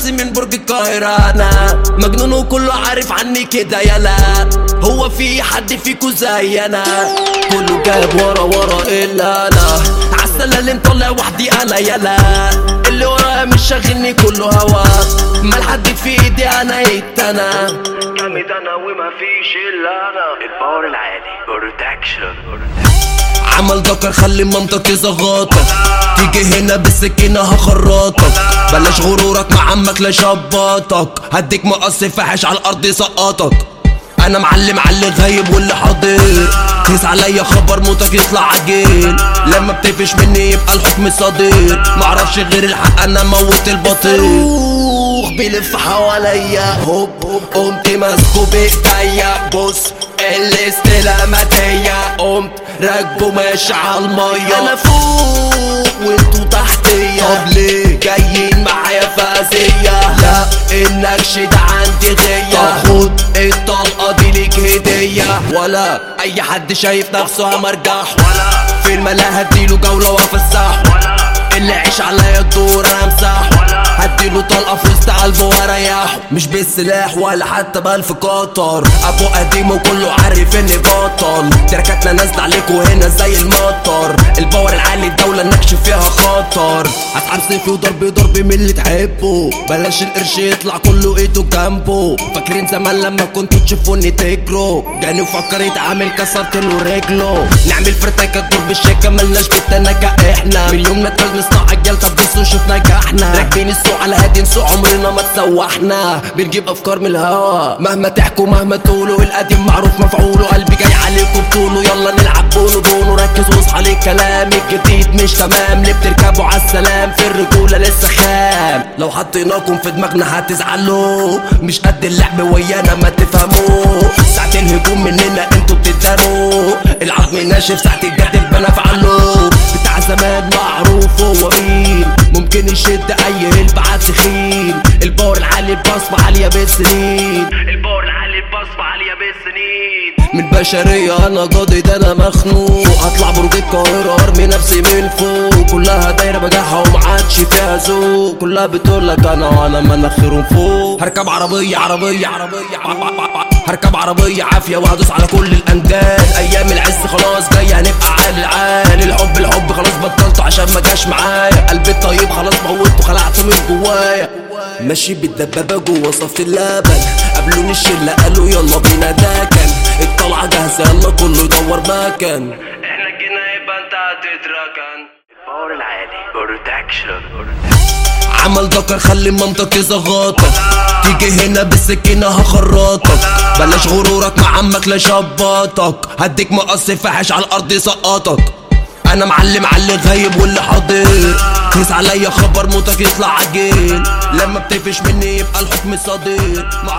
نفسي من برج القاهرة انا مجنون وكله عارف عني كده يلا هو في حد فيكو زي انا كله جايب ورا ورا الا انا عالسلة اللي مطلع وحدي انا يلا اللي ورايا مش شاغلني كله هوا ما لحد في ايدي انا يتنا جامد انا وما فيش الا انا الباور العالي بروتكشن عمل ذكر خلي مامتك يزغطك تيجي هنا بالسكينة هخرطك بلاش غرورك مع عمك لا شبطك هديك مقص فاحش على الارض يسقطك انا معلم على اللي غايب واللي حاضر قيس عليا خبر موتك يطلع عجين لما بتقفش مني يبقى الحكم صدير معرفش غير الحق انا موت الباطل الصاروخ بيلف حواليا هوب هوب قمت ماسكه بايديا بص الاستلاماتية قمت راكبه ماشي على المية انا فوق وانتوا تحتيا طب ليه جايين معايا فازية لا النكش ده عندي غية طب خد الطلقة دي ليك هدية ولا اي حد شايف نفسه همرجح ولا في الملا هديله جولة وافسح اللي عيش عليا الدور انا امسح هديله طلقه في وسط قلبه واريحه مش بالسلاح ولا حتى بألف قطر ابو قديم وكله عارف اني بطل تركاتنا نازله عليكوا هنا زي المطر الباور العالي الدوله النكش فيها خطر هسحب سيفي وضرب ضرب من اللي تحبه بلاش القرش يطلع كله ايده جنبه فاكرين زمان لما كنتوا تشوفوني تجروا جاني وفكر يتعامل كسرت له رجله نعمل فرتكه دور بالشيكه ملناش بالتنكه احنا من يومنا اتولد نصنع عجال طب بصوا شوف نجحنا راكبين السوق على هادي نسوق عمرنا ما تسوحنا بنجيب افكار من الهوا مهما تحكوا مهما تقولوا القديم معروف مفعوله قلبي جاي عليكم بطوله يلا نلعب بونو بونو ركز واصحى للكلام الجديد مش تمام ليه بتركبوا عالسلام في الرجوله لسه خام لو حطيناكم في دماغنا هتزعلوا مش قد اللعب ويانا ما تفهموا ساعتين هجوم مننا انتوا بتداروا العظم ناشف ساعة الجد البنا فعلوا بتاع زمان معروف هو مين ممكن يشد اي هلب عالسخين الباور العالي البصمة عالية بالسنين الباور العالي البصمة عالية بالسنين من بشرية انا قاضي ده انا مخنوق هطلع برج القاهرة ارمي نفسي من فوق كلها دايرة بجاحة ومعادش فيها ذوق كلها بتقولك انا وانا مناخيرهم فوق هركب عربية عربية عربية هركب عربية عافية وهدوس على كل الانداد ايام العز خلاص جاية هنبقى عال العال الحب الحب خلاص بطلته عشان ما جاش معايا قلبي الطيب خلاص موته خلعته من جوايا ماشي بالدبابة جوا صف اللبن قابلوني الشلة قالوا يلا بينا ده كان الطلعة جاهزة يلا كله يدور مكان احنا جينا يبقى انت هتتركن الباور العالي بروتكشن عمل ذكر خلي مامتك يزغطك تيجي هنا بالسكينة هخرطك بلاش غرورك مع عمك لا شبطك هديك مقص فاحش على الارض يسقطك انا معلم على اللي غايب واللي حاضر قيس عليا خبر موتك يطلع عجين لما بتقفش مني يبقى الحكم صدير